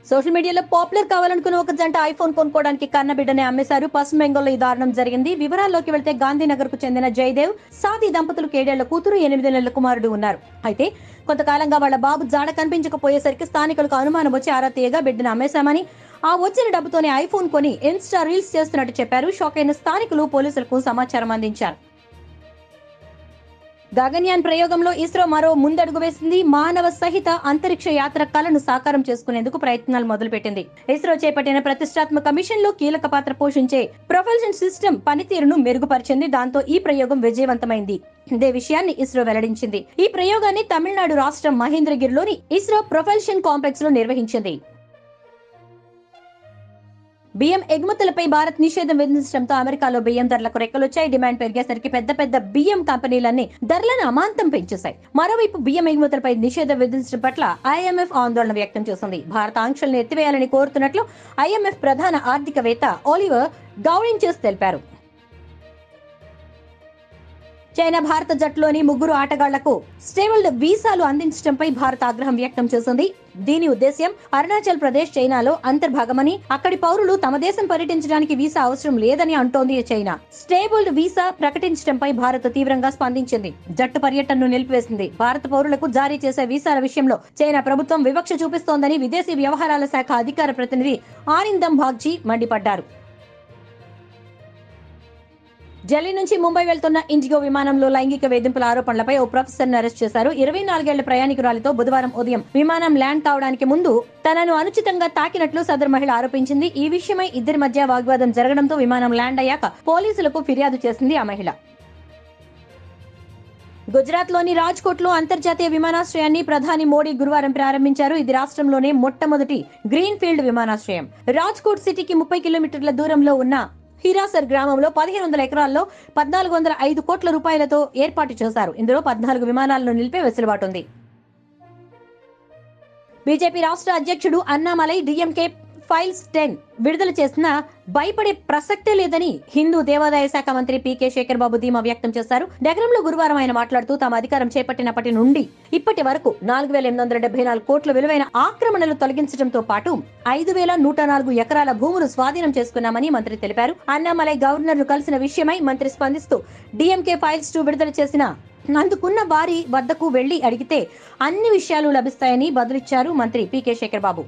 social మీడియాలో popular కావాలనుకున్న ఒక జంట ఐఫోన్ కొనుక్కోవడానికి కన్నబిడ్డని అమ్మేశారు పశ్చిమ బెంగాల్లో ఈ దారుణం జరిగింది వివరాల్లోకి వెళ్తే గాంధీనగర్ కు చెందిన జయదేవ్ సాది దంపతులకు ఏడేళ్ల కూతురు ఎనిమిది నెలల కుమారుడు ఉన్నారు అయితే కొంతకాలంగా వాళ్ళ బాబు జాడ కనిపించకపోయేసరికి స్థానికులకు అనుమానం వచ్చి ఆరా తీయగా బిడ్డను అమ్మేశామని ఆ వచ్చిన డబ్బుతోనే ఐఫోన్ కొని ఇన్స్టా రీల్స్ చేస్తున్నట్టు చెప్పారు షాక్ అయిన స్థానికులు పోలీసులకు సమాచారం అందించారు గగన్యాన్ ప్రయోగంలో ఇస్రో మరో ముందడుగు వేసింది మానవ సహిత అంతరిక్ష యాత్ర కలను సాకారం చేసుకునేందుకు ప్రయత్నాలు మొదలుపెట్టింది ఇస్రో చేపట్టిన ప్రతిష్టాత్మక మిషన్ లో కీలక పాత్ర పోషించే ప్రొపల్షన్ సిస్టమ్ పనితీరును మెరుగుపరిచింది దాంతో ఈ ప్రయోగం విజయవంతమైంది ఇదే విషయాన్ని ఇస్రో వెల్లడించింది ఈ ప్రయోగాన్ని తమిళనాడు రాష్ట్రం మహేంద్రగిరిలోని ఇస్రో ప్రొపల్షన్ కాంప్లెక్స్ లో నిర్వహించింది బియ్యం ఎగుమతులపై భారత్ నిషేధం విధించడంతో అమెరికాలో బియ్యం ధరలకు రెక్కలొచ్చాయి డిమాండ్ పెరిగేసరికి పెద్ద పెద్ద బియ్యం కంపెనీలన్నీ ధరలను అమాంతం పెంచేశాయి మరోవైపు బియ్యం ఎగుమతులపై నిషేధం విధించడం పట్ల ఐఎంఎఫ్ ఆందోళన వ్యక్తం చేసింది భారత ఆంక్షలను ఎత్తివేయాలని కోరుతున్నట్లు ఐఎంఎఫ్ ప్రధాన ఆర్థికవేత్త ఓలివర్ గౌరించెస్ తెలిపారు చైనా భారత జట్టులోని ముగ్గురు ఆటగాళ్లకు స్టేబుల్డ్ వీసాలు అందించడంపై భారత్ ఆగ్రహం వ్యక్తం చేసింది దీని ఉద్దేశ్యం అరుణాచల్ ప్రదేశ్ చైనాలో అంతర్భాగమని అక్కడి పౌరులు తమ దేశం పర్యటించడానికి వీసా అవసరం లేదని అంటోంది చైనా స్టేబుల్డ్ వీసా ప్రకటించడంపై భారత్ తీవ్రంగా స్పందించింది జట్టు పర్యటనను నిలిపివేసింది భారత పౌరులకు జారీ చేసే వీసాల విషయంలో చైనా ప్రభుత్వం వివక్ష చూపిస్తోందని విదేశీ వ్యవహారాల శాఖ అధికార ప్రతినిధి ఆనందం బాగ్జీ మండిపడ్డారు ఢిల్లీ నుంచి ముంబై వెళ్తున్న ఇండిగో విమానంలో లైంగిక వేధింపుల ఆరోపణలపై ఓ ప్రొఫెసర్ అరెస్ట్ చేశారు ఇరవై నాలుగేళ్ల ప్రయాణికురాలితో బుధవారం ఉదయం విమానం ల్యాండ్ కావడానికి ముందు తనను అనుచితంగా తాకినట్లు సదరు మహిళ ఆరోపించింది ఈ విషయమై ఇద్దరి మధ్య వాగ్వాదం జరగడంతో విమానం ల్యాండ్ అయ్యాక పోలీసులకు ఫిర్యాదు చేసింది ఆ మహిళ గుజరాత్ లోని రాజ్కోట్ లో అంతర్జాతీయ విమానాశ్రయాన్ని ప్రధాని మోడీ గురువారం ప్రారంభించారు ఇది రాష్ట్రంలోనే మొట్టమొదటి గ్రీన్ ఫీల్డ్ విమానాశ్రయం రాజ్కోట్ సిటీకి ముప్పై కిలోమీటర్ల దూరంలో ఉన్న హిరాసర్ గ్రామంలో పదిహేను వందల ఎకరాల్లో పద్నాలుగు వందల ఐదు కోట్ల రూపాయలతో ఏర్పాటు చేశారు ఇందులో పద్నాలుగు విమానాలను నిలిపే వెసులుబాటు ఉంది బీజేపీ రాష్ట్ర అధ్యక్షుడు అన్నామలై డిఎంకే ఫైల్స్ టెన్ విడుదల చేసిన భయపడే ప్రసక్తే లేదని హిందూ దేవాదాయ శాఖ మంత్రి పీకే శేఖర్ బాబు ధీమా వ్యక్తం చేశారు నగరంలో గురువారం ఆయన మాట్లాడుతూ తమ అధికారం చేపట్టినప్పటి నుండి ఇప్పటి వరకు నాలుగు వేల ఎనిమిది వందల డెబ్బై నాలుగు కోట్ల విలువైన ఆక్రమణలు తొలగించడంతో పాటు ఐదు వేల నూట నాలుగు ఎకరాల భూములు స్వాధీనం చేసుకున్నామని మంత్రి తెలిపారు అన్నామలై గవర్నర్ ను కలిసిన విషయమై మంత్రి స్పందిస్తూ డిఎంకే ఫైల్స్ టూ విడుదల చేసిన అందుకున్న వారి వద్దకు వెళ్లి అడిగితే అన్ని విషయాలు లభిస్తాయని బదులిచ్చారు మంత్రి పీకే శేఖర్ బాబు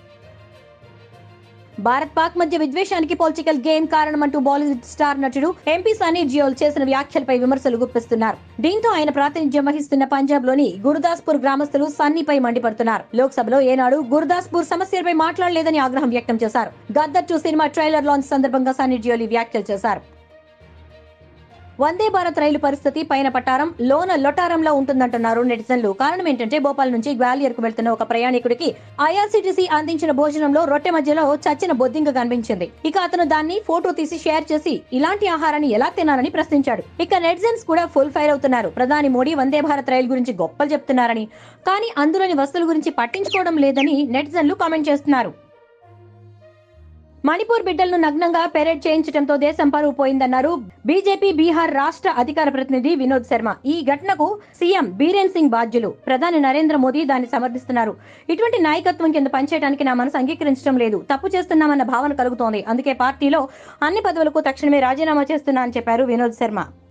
భారత్ పాక్ మధ్య విద్వేషానికి పొలిటికల్ గేమ్ కారణమంటూ బాలీవుడ్ స్టార్ నటుడు ఎంపీ సనీ జియోల్ చేసిన వ్యాఖ్యలపై విమర్శలు గుప్పిస్తున్నారు దీంతో ఆయన ప్రాతినిధ్యం వహిస్తున్న పంజాబ్ లోని గురుదాస్పూర్ గ్రామస్తులు సన్నీపై మండిపడుతున్నారు లోక్సభలో ఏనాడు గురుదాస్పూర్ సమస్యలపై మాట్లాడలేదని ఆగ్రహం వ్యక్తం చేశారు గద్దర్ టూ సినిమా ట్రైలర్ లాంచ్ సందర్భంగా సన్నీ జియోల్ ఈ వ్యాఖ్యలు చేశారు వందే భారత్ రైలు పరిస్థితి పైన పట్టారం లోన లొటారంలో ఉంటుందంటున్నారు నెటిజన్లు కారణం ఏంటంటే భోపాల్ నుంచి గ్వాలియర్ కు వెళ్తున్న ఒక ప్రయాణికుడికి ఐఆర్సీటీసీ అందించిన భోజనంలో రొట్టె మధ్యలో చచ్చిన బొద్దింక కనిపించింది ఇక అతను దాన్ని ఫోటో తీసి షేర్ చేసి ఇలాంటి ఆహారాన్ని ఎలా తినాలని ప్రశ్నించాడు ఇక నెటిజన్స్ కూడా ఫుల్ ఫైర్ అవుతున్నారు ప్రధాని మోడీ వందే భారత్ రైలు గురించి గొప్పలు చెప్తున్నారని కానీ అందులోని వస్తువుల గురించి పట్టించుకోవడం లేదని నెటిజన్లు కామెంట్ చేస్తున్నారు మణిపూర్ బిడ్డలను నగ్నంగా పెరేడ్ చేయించడంతో దేశం పరువు పోయిందన్నారు బీజేపీ బీహార్ రాష్ట్ర అధికార ప్రతినిధి వినోద్ శర్మ ఈ ఘటనకు సీఎం బీరేన్ సింగ్ బాధ్యులు ప్రధాని నరేంద్ర మోదీ దాన్ని సమర్థిస్తున్నారు ఇటువంటి నాయకత్వం కింద పనిచేయడానికి నా మనసు అంగీకరించడం లేదు తప్పు చేస్తున్నామన్న భావన కలుగుతోంది అందుకే పార్టీలో అన్ని పదవులకు తక్షణమే రాజీనామా చేస్తున్నా అని చెప్పారు వినోద్ శర్మ